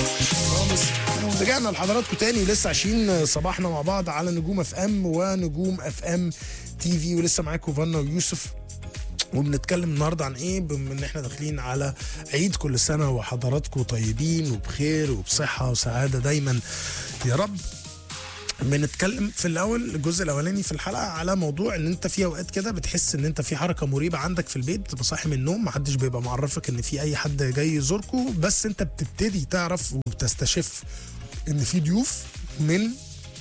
خالص رجعنا لحضراتكم تاني لسه عايشين صباحنا مع بعض على نجوم اف ام ونجوم اف ام تي في ولسه معاكم فانا ويوسف وبنتكلم النهارده عن ايه بما ان احنا داخلين على عيد كل سنه وحضراتكم طيبين وبخير وبصحه وسعاده دايما يا رب بنتكلم في الاول الجزء الاولاني في الحلقه على موضوع ان انت في اوقات كده بتحس ان انت في حركه مريبه عندك في البيت بتبقى صاحي من النوم محدش بيبقى معرفك ان في اي حد جاي يزوركم بس انت بتبتدي تعرف وبتستشف ان في ضيوف من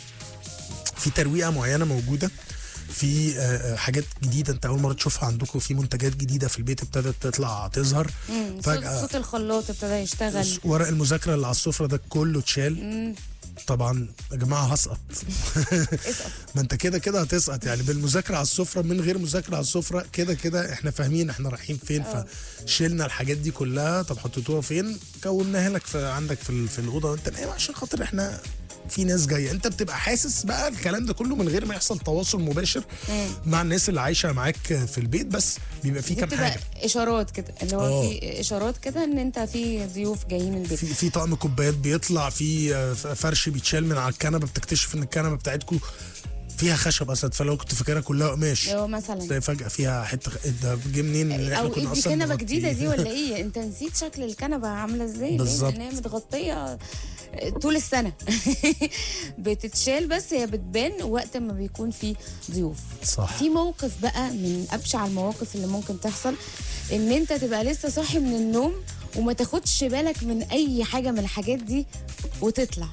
في ترويقه معينه موجوده في آه، حاجات جديده انت اول مره تشوفها عندكم في منتجات جديده في البيت ابتدت تطلع تظهر مم، صوت, فجاه صوت الخلاط ابتدى يشتغل ورق المذاكره اللي على السفره ده كله اتشال طبعا يا جماعه هسقط اسقط ما انت كده كده هتسقط يعني بالمذاكره على السفره من غير مذاكره على السفره كده كده احنا فاهمين احنا رايحين فين فشيلنا الحاجات دي كلها طب حطيتوها فين كوناها لك في عندك في, ال- في الاوضه وانت نايم عشان خاطر احنا في ناس جايه انت بتبقى حاسس بقى الكلام ده كله من غير ما يحصل تواصل مباشر مع الناس اللي عايشه معاك في البيت بس بيبقى في دي كام بتبقى حاجه اشارات كده اللي هو اه. في اشارات كده ان انت في ضيوف جايين البيت في في طقم كوبايات بيطلع في آه، فرش بيتشال من على الكنبه بتكتشف ان الكنبه بتاعتكم فيها خشب اصلا فلو كنت فاكرها كلها قماش اللي هو مثلا تلاقي فجأة فيها حتة خ- ده جه منين اللي احنا او كنا ايه دي اصلا كنبه مغطيين؟ جديده دي ولا ايه انت نسيت شكل الكنبه عامله ازاي ليه؟ بالظبط. لان هي متغطيه طول السنه بتتشال بس هي بتبان وقت ما بيكون في ضيوف صح في موقف بقى من ابشع المواقف اللي ممكن تحصل ان انت تبقى لسه صاحي من النوم وما تاخدش بالك من اي حاجه من الحاجات دي وتطلع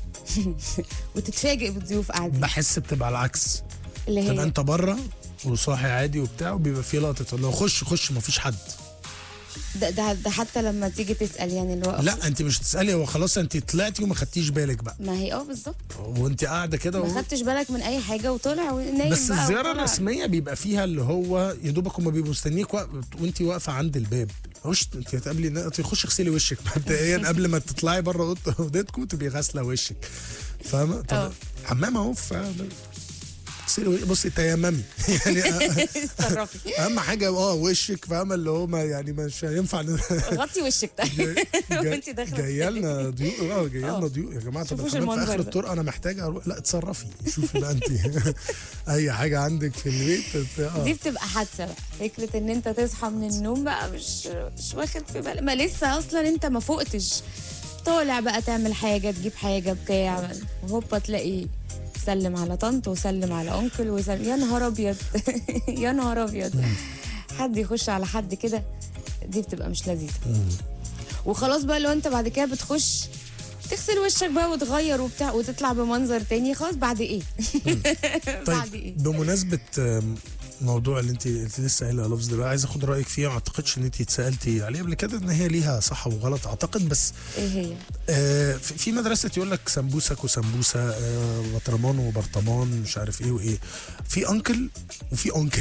وتتفاجئ بالضيوف قاعدين بحس بتبقى العكس اللي تبقى هي انت بره وصاحي عادي وبتاع وبيبقى في لقطة لو خش خش مفيش حد ده, ده, ده حتى لما تيجي تسال يعني اللي هو لا انت مش تسألي هو خلاص انت طلعتي وما خدتيش بالك بقى ما هي اه بالظبط وانت قاعدة كده ما و... خدتش بالك من اي حاجه وطلع ونايم بس بقى الزيارة وطلع. الرسمية بيبقى فيها اللي هو يا دوبك هما بيبقوا مستنيك وق- وانت واقفة عند الباب خش انت هتقابلي نا- تخش اغسلي وشك مبدئيا قبل ما تطلعي بره أوضة- اوضتكم تبقي غاسلة وشك فاهمة؟ طب اه. حمام اهو ف- اغسلي وشك. بصي تيممي يعني اتصرفي اهم حاجه اه وشك فاهمه اللي هو ما يعني مش هينفع ن- غطي وشك طيب وانت داخله جايه لنا ضيوف اه جايه لنا اه. ضيوف يا جماعه طب شوفوش الحمام في المنظر اخر ده. الطرق انا محتاجه اروح لا اتصرفي شوفي بقى انت اي حاجه عندك في البيت ت- اه دي بتبقى حادثه بقى فكره ان انت تصحى من النوم بقى مش مش واخد في بالك ما لسه اصلا انت ما فوقتش طالع بقى تعمل حاجه تجيب حاجه بتاع وهوبا تلاقي سلم على طنط وسلم على انكل وسلم يا نهار ابيض يا نهار ابيض حد يخش على حد كده دي بتبقى مش لذيذه وخلاص بقى لو انت بعد كده بتخش تغسل وشك بقى وتغير وبتاع وتطلع بمنظر تاني خلاص بعد ايه بعد طيب ايه بمناسبه آم، موضوع اللي انت انت لسه قايله لفظ ده بقى عايز اخد رايك فيه ما اعتقدش ان انت اتسالتي عليه قبل كده ان هي ليها صح وغلط اعتقد بس ايه هي آه، في في مدرسه يقول لك سمبوسك وسمبوسه آه، بطرمان وبرطمان مش عارف ايه وايه في انكل وفي انكل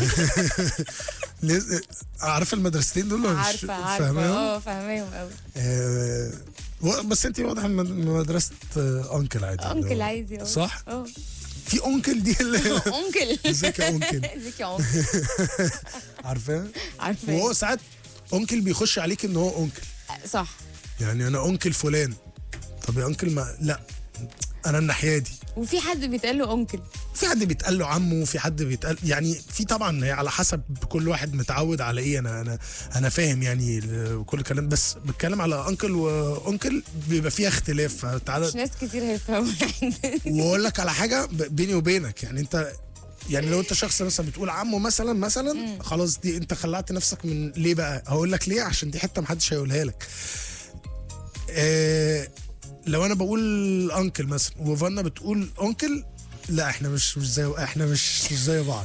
لز- عارفه المدرستين دول ولا مش عارفه عارفه فاهماهم؟ اه فاهماهم قوي آه، و- بس انت واضح من من مدرسه آه، انكل عادي اللي انكل هو- عايز اه صح اه في انكل دي اللي انكل ازيك يا انكل ازيك يا انكل عارفاه عارفه وهو ساعات انكل بيخش عليك ان هو انكل صح يعني انا انكل فلان طب يا انكل ما لا انا الناحيه دي وفي حد بيتقال له انكل في حد بيتقال له عمه وفي حد بيتقال يعني في طبعا هي على حسب كل واحد متعود على ايه انا انا انا فاهم يعني ال- كل الكلام بس بتكلم على انكل وانكل بيبقى فيها اختلاف مش فتعالى ناس كتير هيفهموا واقول لك على حاجه ب- بيني وبينك يعني انت يعني لو انت شخص مثلا بتقول عمه مثلا مثلا خلاص دي انت خلعت نفسك من ليه بقى هقول لك ليه عشان دي حته محدش هيقولها لك اه لو انا بقول انكل مثلا وفانا بتقول انكل لا احنا مش مش زي احنا مش مش زي بعض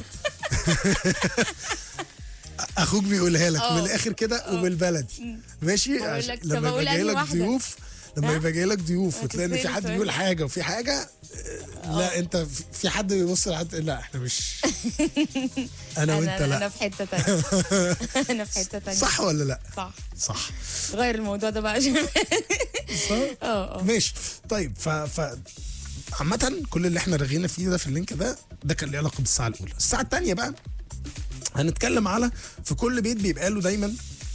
اخوك بيقولها لك اه. من الاخر كده وبالبلدي ماشي بقول عشان لك، طب لما أقول يبقى جاي أنهي لك واحدة؟ ضيوف لما ها؟ يبقى جاي لك ضيوف وتلاقي ان في هتسألي حد سؤال. بيقول حاجه وفي حاجه لا انت في- في حد بيبص لحد لا احنا مش انا وانت انا انا لا في حته تانية انا في حته تانية صح ولا لا صح صح غير الموضوع ده بقى عشان صح اه اه ماشي طيب ف ف عامة كل اللي احنا رغينا فيه ده في اللينك ده ده كان له علاقة بالساعة الأولى، الساعة الثانية بقى هنتكلم على في كل بيت بيبقى له دايما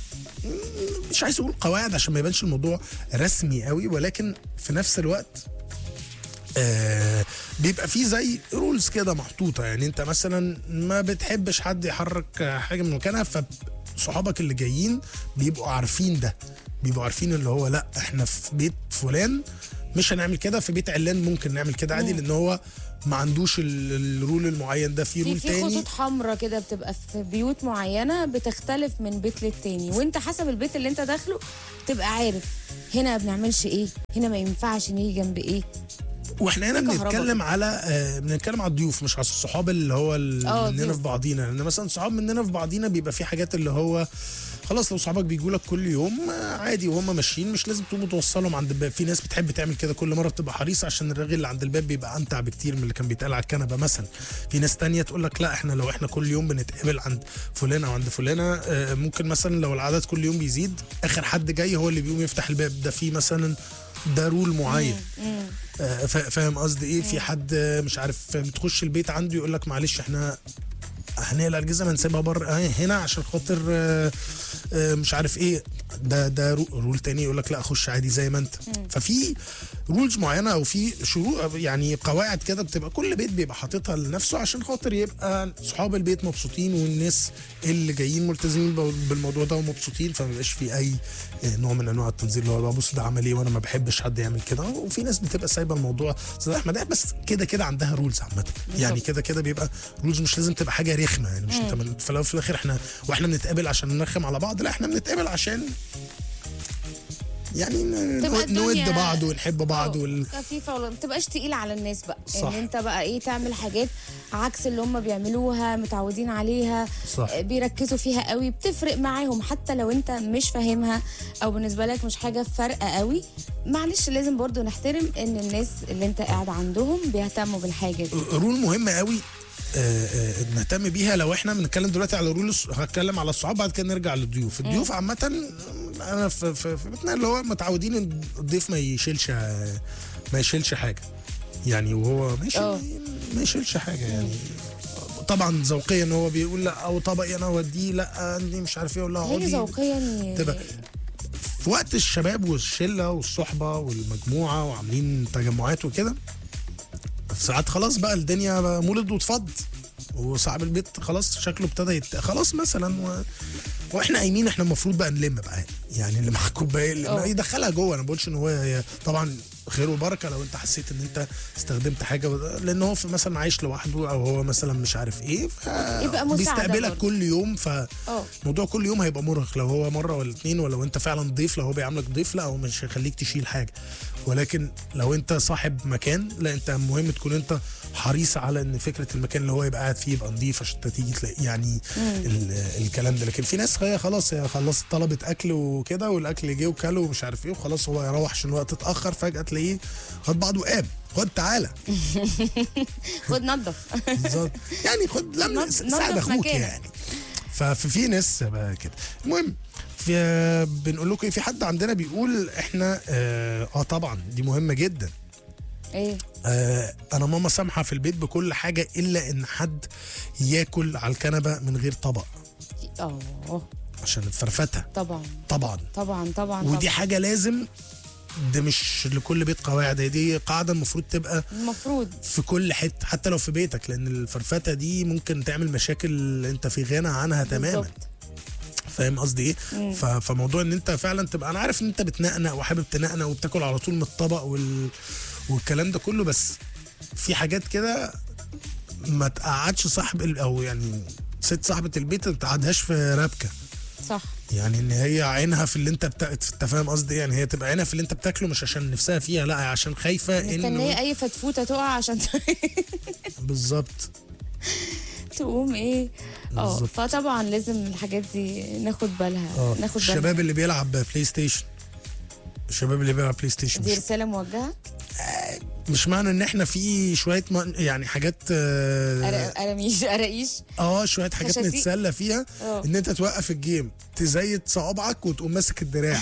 مش عايز اقول قواعد عشان ما يبانش الموضوع رسمي قوي ولكن في نفس الوقت آه بيبقى فيه زي رولز كده محطوطه يعني انت مثلا ما بتحبش حد يحرك آه، حاجه من مكانها فصحابك اللي جايين بيبقوا عارفين ده بيبقوا عارفين اللي هو لا احنا في بيت فلان مش هنعمل كده في بيت علان ممكن نعمل كده عادي لان هو ما عندوش ال- الرول المعين ده في في رول في تاني خطوط حمراء كده بتبقى في بيوت معينه بتختلف من بيت للتاني وانت حسب البيت اللي انت داخله تبقى عارف هنا ما بنعملش ايه هنا ما ينفعش نيجي جنب ايه واحنا هنا في كهرباء بنتكلم على آه بنتكلم على الضيوف مش على الصحاب اللي هو ال- اه، مننا ضيوف. في بعضينا لان مثلا صحاب مننا في بعضينا بيبقى في حاجات اللي هو خلاص لو صحابك بيجوا لك كل يوم آه، عادي وهم ماشيين مش لازم تقوم توصلهم عند الباب في ناس بتحب تعمل كده كل مره بتبقى حريصه عشان الراجل اللي عند الباب بيبقى امتع بكتير من اللي كان بيتقال على الكنبه مثلا في ناس تانية تقول لك لا احنا لو احنا كل يوم بنتقابل عند فلان او عند فلانه آه، ممكن مثلا لو العدد كل يوم بيزيد اخر حد جاي هو اللي بيقوم يفتح الباب ده في مثلا ده رول معين آه، فا- فاهم قصدي ايه في حد آه، مش عارف بتخش البيت عنده يقول لك معلش احنا هنقلع الجزمه نسيبها بره آه، هنا عشان خاطر آه، آه، مش عارف ايه ده ده رو- رول تاني يقول لك لا خش عادي زي ما انت ففي رولز معينه او في شروط يعني قواعد كده بتبقى كل بيت بيبقى حاططها لنفسه عشان خاطر يبقى صحاب البيت مبسوطين والناس اللي جايين ملتزمين ب- بالموضوع ده ومبسوطين فما يبقاش في اي آه، نوع من انواع التنظير اللي هو بص ده عمل ايه وانا ما بحبش حد يعمل كده وفي ناس بتبقى سايبه الموضوع زي احمد بس كده كده عندها رولز عامه يعني كده كده بيبقى رولز مش لازم تبقى حاجه رخمه يعني مش انت من- في الاول وفي الاخر احنا واحنا بنتقابل عشان نرخم على بعض لا احنا بنتقابل عشان يعني ن- تبقى نود الدنيا- بعض ونحب بعض اه، وال... خفيفه ولا ما تبقاش تقيل على الناس بقى صح. ان انت بقى ايه تعمل حاجات عكس اللي هم بيعملوها متعودين عليها صح. اه، بيركزوا فيها قوي بتفرق معاهم حتى لو انت مش فاهمها او بالنسبه لك مش حاجه فارقه قوي معلش لازم برضو نحترم ان الناس اللي انت قاعد عندهم بيهتموا بالحاجه دي رول مهمه قوي آه، آه، نهتم بيها لو احنا بنتكلم دلوقتي على رول الص- هتكلم على الصحاب بعد كده نرجع للضيوف الضيوف عامه انا في, في, في بيتنا اللي هو متعودين ان الضيف ما يشيلش آه، ما يشيلش حاجه يعني وهو ماشي اه. ما يشيلش حاجه يعني طبعا ذوقيا هو بيقول لا او طبقي انا اوديه لا دي مش عارف ايه اقول لها هي اقعدي ذوقيا تبقى في وقت الشباب والشله والصحبه والمجموعه وعاملين تجمعات وكده ساعات خلاص بقى الدنيا بقى مولد واتفض وصاحب البيت خلاص شكله ابتدى يت... خلاص مثلا و... واحنا قايمين احنا المفروض بقى نلم بقى يعني اللي معاه كوبايه اللي اه. معاه يدخلها جوه انا ما بقولش ان هو هي طبعا خير وبركه لو انت حسيت ان انت استخدمت حاجه وده- لان هو في مثلا عايش لوحده او هو مثلا مش عارف ايه ف... يبقى مساعدة بيستقبلك برضه. كل يوم ف اه الموضوع كل يوم هيبقى مرهق لو هو مره ولا اتنين ولا لو انت فعلا ضيف لو هو بيعاملك ضيف لا هو مش هيخليك تشيل حاجه ولكن لو انت صاحب مكان لا انت مهم تكون انت حريص على ان فكره المكان اللي هو يبقى قاعد فيه يبقى نظيف عشان انت تيجي تلاقي يعني ال- الكلام ده لكن في ناس هي خلاص هي خلصت طلبت اكل وكده والاكل جه وكله ومش عارف ايه وخلاص هو يروح عشان الوقت اتاخر فجاه تلاقيه خد بعضه وقام خد تعالى خد نظف بالظبط يعني خد لم نض- ساعد نضف اخوك مكانك. يعني ففي ناس بقى كده المهم في بنقول لكم إيه، في حد عندنا بيقول احنا اه, آه طبعا دي مهمه جدا ايه آه انا ماما سامحه في البيت بكل حاجه الا ان حد ياكل على الكنبه من غير طبق اه عشان الفرفتة طبعا طبعا طبعا طبعا ودي طبعا. حاجه لازم ده مش لكل بيت قواعد هي دي قاعده المفروض تبقى المفروض في كل حته حتى لو في بيتك لان الفرفته دي ممكن تعمل مشاكل انت في غنى عنها تماما بالظبط. فاهم قصدي ايه ف- فموضوع ان انت فعلا تبقى انا عارف ان انت بتنقنق وحابب تنقنق وبتاكل على طول من الطبق وال... والكلام ده كله بس في حاجات كده ما تقعدش صاحب ال- او يعني ست صاحبه البيت ما تقعدهاش في رابكه صح يعني ان هي عينها في اللي انت بتا... انت فاهم قصدي إيه؟ يعني هي تبقى عينها في اللي انت بتاكله مش عشان نفسها فيها لا عشان خايفه مستنيه انه اي فتفوته تقع عشان بالظبط تقوم ايه اه بالظبط. فطبعا لازم الحاجات دي ناخد بالها اه ناخد بالها الشباب اللي بيلعب بلاي ستيشن الشباب اللي بيلعب بلاي ستيشن دي مش, رساله موجهه مش معنى ان احنا في شويه م... يعني حاجات اه, أر- قراميش قراقيش آه شويه حاجات خشاسيق. نتسلى فيها اه. ان انت توقف الجيم تزيد صوابعك وتقوم ماسك الدراع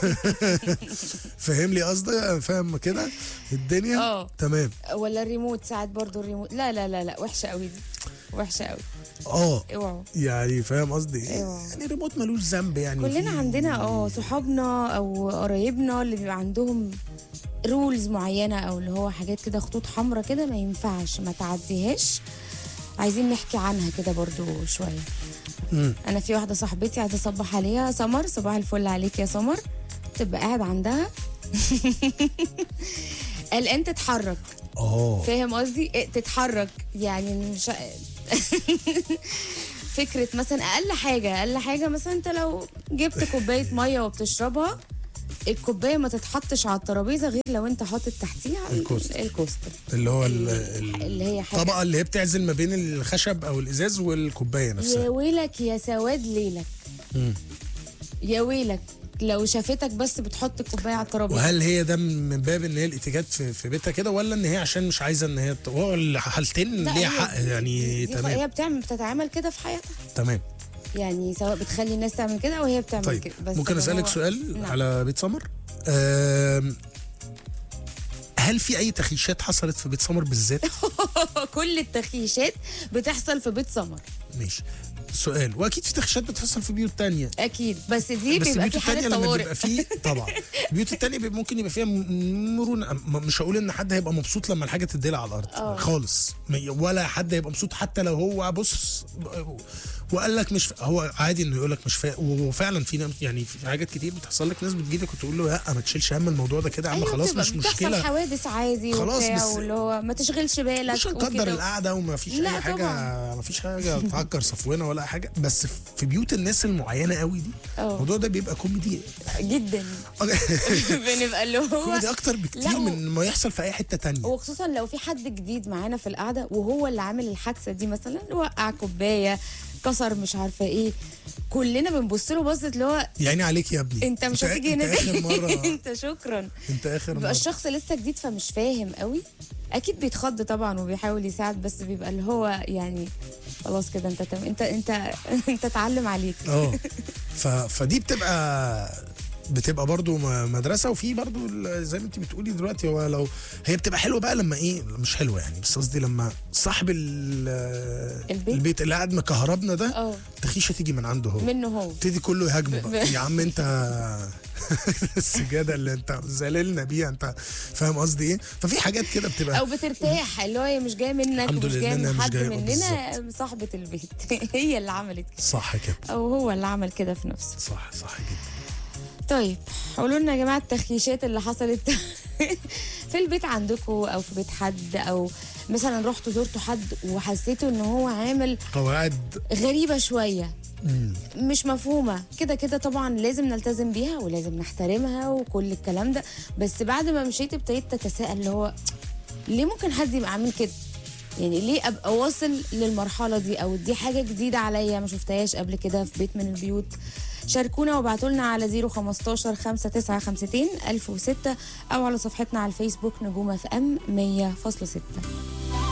فاهم لي قصدي فاهم كده الدنيا اه. تمام ولا الريموت ساعات برضو الريموت لا لا لا لا وحشه قوي دي وحشه قوي اه اوعوا يعني فاهم قصدي ايه أيوة. يعني ريموت ملوش ذنب يعني كلنا في- عندنا اه صحابنا او قرايبنا اللي بيبقى عندهم رولز معينه او اللي هو حاجات كده خطوط حمراء كده ما ينفعش ما تعديهاش عايزين نحكي عنها كده برضو شويه مم. انا في واحده صاحبتي عايزه اصبح عليها سمر صباح الفل عليك يا سمر تبقى قاعد عندها قلقان تتحرك اه فاهم قصدي إيه تتحرك يعني مش فكره مثلا اقل حاجه اقل حاجه مثلا انت لو جبت كوبايه ميه وبتشربها الكوبايه ما تتحطش على الترابيزه غير لو انت حاطط تحتيها ال- الكوستر. الكوستر اللي هو ال- ال- ال- اللي هي حاجه الطبقه اللي هي بتعزل ما بين الخشب او الازاز والكوبايه يا نفسها ويلك يا سواد ليلك مم. يا ويلك لو شافتك بس بتحط الكوبايه على الترابيزه وهل هي ده من باب ان هي الاتيكيت في, في بيتها كده ولا ان هي عشان مش عايزه ان هي ت- هو الحالتين لا، ليها هي حق دي- يعني دي تمام هي بتعمل بتتعامل كده في حياتها تمام يعني سواء بتخلي الناس تعمل كده او هي بتعمل طيب كده بس ممكن اللي اسالك هو- سؤال نعم. على بيت سمر آم، هل في اي تخيشات حصلت في بيت سمر بالذات كل التخيشات بتحصل في بيت سمر ماشي سؤال واكيد في تخيشات بتحصل في بيوت تانية اكيد بس دي بس بيبقى البيوت في التانية حاله لما طوارئ بيبقى فيه طبعا البيوت التانية بيبقى ممكن يبقى فيها م- مرونة م- مش هقول ان حد هيبقى مبسوط لما الحاجة تديلها على الارض آه. خالص م- ولا حد هيبقى مبسوط حتى لو هو بص وقال لك مش ف... هو عادي انه يقول لك مش فا... وفعلا في ناس يعني في حاجات كتير بتحصل لك ناس بتجيلك وتقول له لا ما تشيلش هم الموضوع ده كده يا عم أيوة خلاص بتبقى مش بتحصل مشكلة حوادث عادي خلاص وبتاع بس- واللي هو ما تشغلش بالك مش هنقدر وكده. القعده وما فيش لا اي حاجه طبعاً. ما فيش حاجه تعكر صفونا ولا حاجه بس في بيوت الناس المعينه قوي دي اه. الموضوع ده بيبقى كوميدي جدا بنبقى اللي هو كوميدي اكتر بكتير لا، و- من ما يحصل في اي حته تانية وخصوصا لو في حد جديد معانا في القعده وهو اللي عامل الحادثه دي مثلا وقع كوبايه كسر مش عارفه ايه كلنا بنبص له بصه اللي هو يعني عليك يا ابني انت مش هتيجي انت هنا اخر مره انت شكرا انت اخر بيبقى مره الشخص لسه جديد فمش فاهم قوي اكيد بيتخض طبعا وبيحاول يساعد بس بيبقى اللي هو يعني خلاص كده انت تم انت انت انت اتعلم عليك اه ف... فدي بتبقى بتبقى برضو م- مدرسه وفي برضو ال- زي ما انت بتقولي دلوقتي هو لو هي بتبقى حلوه بقى لما ايه مش حلوه يعني بس قصدي لما صاحب ال- البيت؟ البيت اللي قاعد مكهربنا ده اه تخيشه تيجي من عنده هو منه هو يبتدي كله يهاجمه ب- بقى يا عم انت السجاده اللي انت زللنا بيها انت فاهم قصدي ايه ففي حاجات كده بتبقى او بترتاح اللي هو هي مش جايه منك الحمد ومش لله جايه إنها من مش حد جاية، مننا صاحبه البيت هي اللي عملت كده صح كده او هو اللي عمل كده في نفسه صح صح جدا طيب قولوا لنا يا جماعه التخييشات اللي حصلت في البيت عندكم او في بيت حد او مثلا رحتوا زرتوا حد وحسيتوا ان هو عامل قواعد غريبه شويه مم. مش مفهومه كده كده طبعا لازم نلتزم بيها ولازم نحترمها وكل الكلام ده بس بعد ما مشيت ابتديت تتساءل اللي هو ليه ممكن حد يبقى عامل كده يعني ليه ابقى واصل للمرحله دي او دي حاجه جديده عليا ما شفتهاش قبل كده في بيت من البيوت شاركونا وابعتوا لنا على 015 5952 1006 او على صفحتنا على الفيسبوك نجوم اف ام 100.6